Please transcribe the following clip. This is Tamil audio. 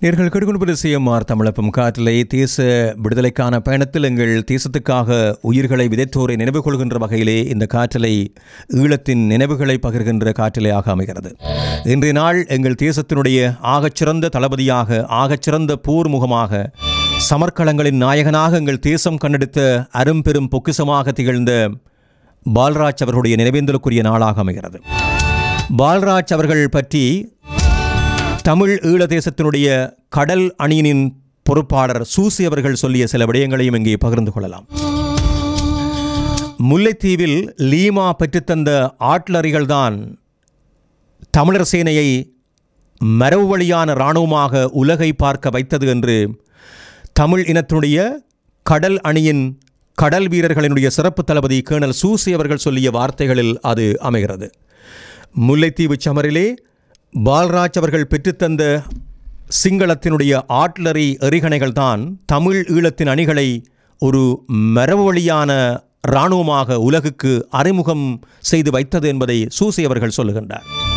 நேர்கள் கடுகுன்பது சிஎம்ஆர் தமிழப்பம் காற்றிலே தேச விடுதலைக்கான பயணத்தில் எங்கள் தேசத்துக்காக உயிர்களை விதைத்தோரை நினைவு கொள்கின்ற வகையிலே இந்த காற்றலை ஈழத்தின் நினைவுகளை பகிர்கின்ற காற்றிலையாக அமைகிறது இன்றைய நாள் எங்கள் தேசத்தினுடைய ஆகச்சிறந்த தளபதியாக ஆகச்சிறந்த போர் முகமாக சமர்க்களங்களின் நாயகனாக எங்கள் தேசம் கண்டெடுத்த அரும்பெரும் பொக்கிசமாக திகழ்ந்த பால்ராஜ் அவர்களுடைய நினைவேந்தலுக்குரிய நாளாக அமைகிறது பால்ராஜ் அவர்கள் பற்றி தமிழ் ஈழ தேசத்தினுடைய கடல் அணியினின் பொறுப்பாளர் சூசி அவர்கள் சொல்லிய சில விடயங்களையும் இங்கே பகிர்ந்து கொள்ளலாம் முல்லைத்தீவில் லீமா பெற்றுத்தந்த ஆட்லரிகள்தான் தமிழர் சேனையை மரபு வழியான இராணுவமாக உலகை பார்க்க வைத்தது என்று தமிழ் இனத்தினுடைய கடல் அணியின் கடல் வீரர்களினுடைய சிறப்பு தளபதி கேணல் சூசி அவர்கள் சொல்லிய வார்த்தைகளில் அது அமைகிறது முல்லைத்தீவு சமரிலே பால்ராஜ் அவர்கள் பெற்றுத்தந்த சிங்களத்தினுடைய ஆட்லரி எறிகணைகள் தான் தமிழ் ஈழத்தின் அணிகளை ஒரு மரபு வழியான இராணுவமாக உலகுக்கு அறிமுகம் செய்து வைத்தது என்பதை சூசி அவர்கள் சொல்லுகின்றார்